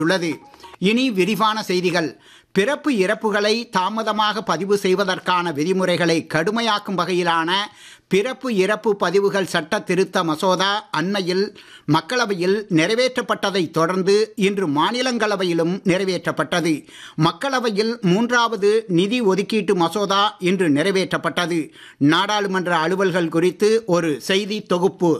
உள்ளது இனி விரிவான செய்திகள் பிறப்பு இறப்புகளை தாமதமாக பதிவு செய்வதற்கான விதிமுறைகளை கடுமையாக்கும் வகையிலான பிறப்பு இறப்பு பதிவுகள் சட்ட திருத்த மசோதா அண்மையில் மக்களவையில் நிறைவேற்றப்பட்டதை தொடர்ந்து இன்று மாநிலங்களவையிலும் நிறைவேற்றப்பட்டது மக்களவையில் மூன்றாவது நிதி ஒதுக்கீட்டு மசோதா இன்று நிறைவேற்றப்பட்டது நாடாளுமன்ற அலுவல்கள் குறித்து ஒரு செய்தி தொகுப்பு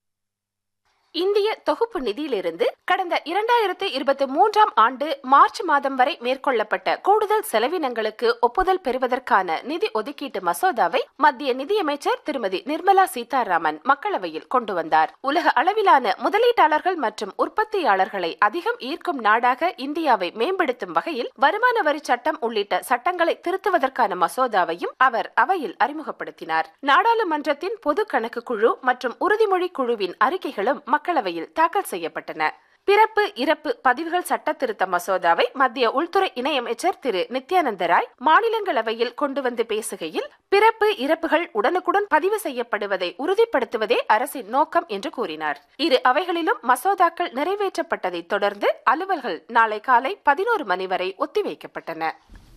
இந்திய தொகுப்பு நிதியிலிருந்து கடந்த இரண்டாயிரத்து இருபத்தி மூன்றாம் ஆண்டு மார்ச் மாதம் வரை மேற்கொள்ளப்பட்ட கூடுதல் செலவினங்களுக்கு ஒப்புதல் பெறுவதற்கான நிதி ஒதுக்கீட்டு மசோதாவை மத்திய நிதியமைச்சர் திருமதி நிர்மலா சீதாராமன் மக்களவையில் கொண்டு வந்தார் உலக அளவிலான முதலீட்டாளர்கள் மற்றும் உற்பத்தியாளர்களை அதிகம் ஈர்க்கும் நாடாக இந்தியாவை மேம்படுத்தும் வகையில் வருமான வரி சட்டம் உள்ளிட்ட சட்டங்களை திருத்துவதற்கான மசோதாவையும் அவர் அவையில் அறிமுகப்படுத்தினார் நாடாளுமன்றத்தின் பொது கணக்கு குழு மற்றும் உறுதிமொழி குழுவின் அறிக்கைகளும் மக்களவையில் தாக்கல் செய்யப்பட்டன பிறப்பு இறப்பு பதிவுகள் சட்ட திருத்த மசோதாவை மத்திய உள்துறை இணையமைச்சர் திரு நித்யானந்த ராய் மாநிலங்களவையில் கொண்டு வந்து பேசுகையில் பிறப்பு இறப்புகள் உடனுக்குடன் பதிவு செய்யப்படுவதை உறுதிப்படுத்துவதே அரசின் நோக்கம் என்று கூறினார் இரு அவைகளிலும் மசோதாக்கள் நிறைவேற்றப்பட்டதை தொடர்ந்து அலுவல்கள் நாளை காலை பதினோரு மணி வரை ஒத்திவைக்கப்பட்டன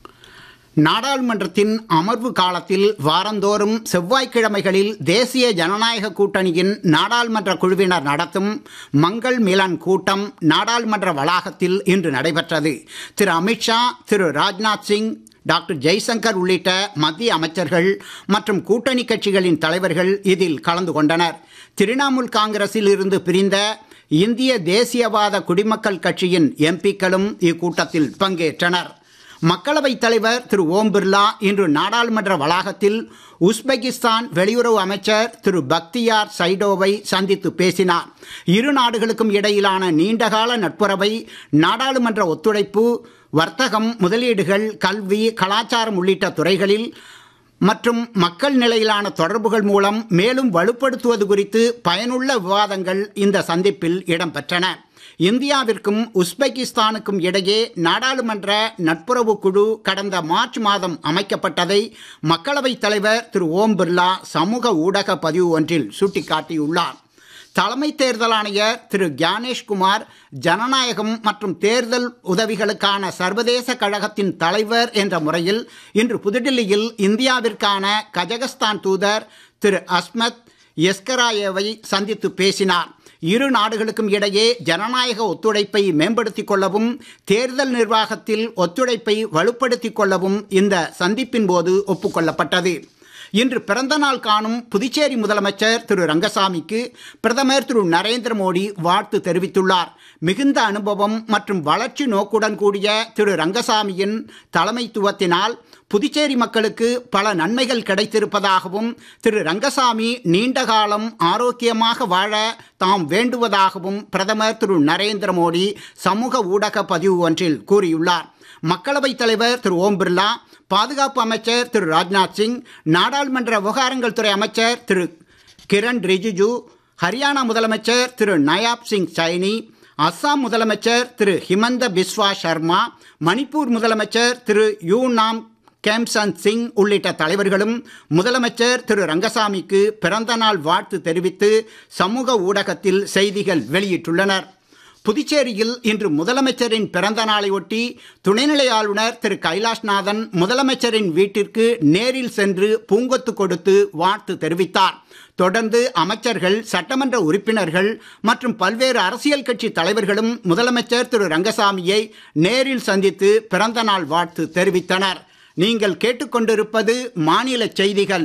நாடாளுமன்றத்தின் அமர்வு காலத்தில் வாரந்தோறும் செவ்வாய்க்கிழமைகளில் தேசிய ஜனநாயக கூட்டணியின் நாடாளுமன்ற குழுவினர் நடத்தும் மங்கள் மிலன் கூட்டம் நாடாளுமன்ற வளாகத்தில் இன்று நடைபெற்றது திரு அமித்ஷா திரு ராஜ்நாத் சிங் டாக்டர் ஜெய்சங்கர் உள்ளிட்ட மத்திய அமைச்சர்கள் மற்றும் கூட்டணி கட்சிகளின் தலைவர்கள் இதில் கலந்து கொண்டனர் திரிணாமுல் காங்கிரஸில் இருந்து பிரிந்த இந்திய தேசியவாத குடிமக்கள் கட்சியின் எம்பிக்களும் இக்கூட்டத்தில் பங்கேற்றனர் மக்களவைத் தலைவர் திரு ஓம் பிர்லா இன்று நாடாளுமன்ற வளாகத்தில் உஸ்பெகிஸ்தான் வெளியுறவு அமைச்சர் திரு பக்தியார் சைடோவை சந்தித்து பேசினார் இரு நாடுகளுக்கும் இடையிலான நீண்டகால நட்புறவை நாடாளுமன்ற ஒத்துழைப்பு வர்த்தகம் முதலீடுகள் கல்வி கலாச்சாரம் உள்ளிட்ட துறைகளில் மற்றும் மக்கள் நிலையிலான தொடர்புகள் மூலம் மேலும் வலுப்படுத்துவது குறித்து பயனுள்ள விவாதங்கள் இந்த சந்திப்பில் இடம்பெற்றன இந்தியாவிற்கும் உஸ்பெகிஸ்தானுக்கும் இடையே நாடாளுமன்ற நட்புறவு குழு கடந்த மார்ச் மாதம் அமைக்கப்பட்டதை மக்களவைத் தலைவர் திரு ஓம் பிர்லா சமூக ஊடக பதிவு ஒன்றில் சுட்டிக்காட்டியுள்ளார் தலைமை தேர்தல் ஆணையர் திரு கியானேஷ்குமார் ஜனநாயகம் மற்றும் தேர்தல் உதவிகளுக்கான சர்வதேச கழகத்தின் தலைவர் என்ற முறையில் இன்று புதுடில்லியில் இந்தியாவிற்கான கஜகஸ்தான் தூதர் திரு அஸ்மத் எஸ்கராயேவை சந்தித்து பேசினார் இரு நாடுகளுக்கும் இடையே ஜனநாயக ஒத்துழைப்பை மேம்படுத்திக் கொள்ளவும் தேர்தல் நிர்வாகத்தில் ஒத்துழைப்பை வலுப்படுத்திக் கொள்ளவும் இந்த சந்திப்பின் போது ஒப்புக்கொள்ளப்பட்டது இன்று பிறந்த நாள் காணும் புதுச்சேரி முதலமைச்சர் திரு ரங்கசாமிக்கு பிரதமர் திரு நரேந்திர மோடி வாழ்த்து தெரிவித்துள்ளார் மிகுந்த அனுபவம் மற்றும் வளர்ச்சி நோக்குடன் கூடிய திரு ரங்கசாமியின் தலைமைத்துவத்தினால் புதுச்சேரி மக்களுக்கு பல நன்மைகள் கிடைத்திருப்பதாகவும் திரு ரங்கசாமி நீண்ட காலம் ஆரோக்கியமாக வாழ தாம் வேண்டுவதாகவும் பிரதமர் திரு நரேந்திர மோடி சமூக ஊடக பதிவு ஒன்றில் கூறியுள்ளார் மக்களவைத் தலைவர் திரு ஓம் பிர்லா பாதுகாப்பு அமைச்சர் திரு ராஜ்நாத் சிங் நாடாளுமன்ற விவகாரங்கள் துறை அமைச்சர் திரு கிரண் ரிஜிஜு ஹரியானா முதலமைச்சர் திரு நயாப் சிங் சைனி அஸ்ஸாம் முதலமைச்சர் திரு ஹிமந்த பிஸ்வா சர்மா மணிப்பூர் முதலமைச்சர் திரு யூ நாம் கேம்சந்த் சிங் உள்ளிட்ட தலைவர்களும் முதலமைச்சர் திரு ரங்கசாமிக்கு பிறந்த நாள் வாழ்த்து தெரிவித்து சமூக ஊடகத்தில் செய்திகள் வெளியிட்டுள்ளனர் புதுச்சேரியில் இன்று முதலமைச்சரின் பிறந்த நாளை ஒட்டி துணைநிலை ஆளுநர் திரு கைலாஷ்நாதன் முதலமைச்சரின் வீட்டிற்கு நேரில் சென்று பூங்கொத்து கொடுத்து வாழ்த்து தெரிவித்தார் தொடர்ந்து அமைச்சர்கள் சட்டமன்ற உறுப்பினர்கள் மற்றும் பல்வேறு அரசியல் கட்சி தலைவர்களும் முதலமைச்சர் திரு ரங்கசாமியை நேரில் சந்தித்து பிறந்த நாள் வாழ்த்து தெரிவித்தனர் நீங்கள் கேட்டுக்கொண்டிருப்பது மாநில செய்திகள்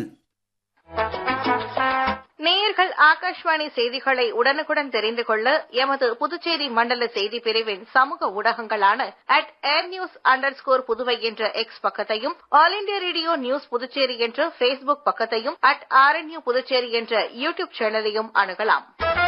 நேயர்கள் ஆகாஷ்வாணி செய்திகளை உடனுக்குடன் தெரிந்து கொள்ள எமது புதுச்சேரி மண்டல செய்தி பிரிவின் சமூக ஊடகங்களான at air news underscore Puduvai என்ற எக்ஸ் பக்கத்தையும் all India radio news Puducherry என்ற பேஸ்புக் பக்கத்தையும் அட் ஆர்என்யூ புதுச்சேரி என்ற யூ டியூப் சேனலையும் அணுகலாம்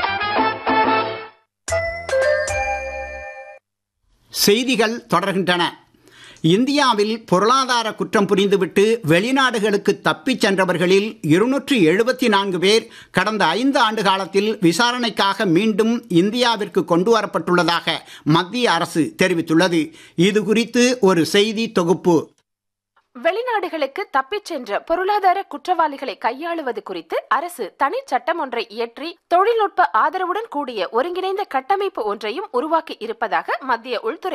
செய்திகள் தொடர்கின்றன இந்தியாவில் பொருளாதார குற்றம் புரிந்துவிட்டு வெளிநாடுகளுக்கு தப்பிச் சென்றவர்களில் இருநூற்றி எழுபத்தி நான்கு பேர் கடந்த ஐந்து ஆண்டு காலத்தில் விசாரணைக்காக மீண்டும் இந்தியாவிற்கு கொண்டு வரப்பட்டுள்ளதாக மத்திய அரசு தெரிவித்துள்ளது இது குறித்து ஒரு செய்தி தொகுப்பு வெளிநாடுகளுக்கு தப்பிச் சென்ற பொருளாதார குற்றவாளிகளை கையாளுவது குறித்து அரசு தனி சட்டம் ஒன்றை இயற்றி தொழில்நுட்ப ஆதரவுடன் கூடிய ஒருங்கிணைந்த கட்டமைப்பு ஒன்றையும் உருவாக்கி இருப்பதாக மத்திய உள்துறை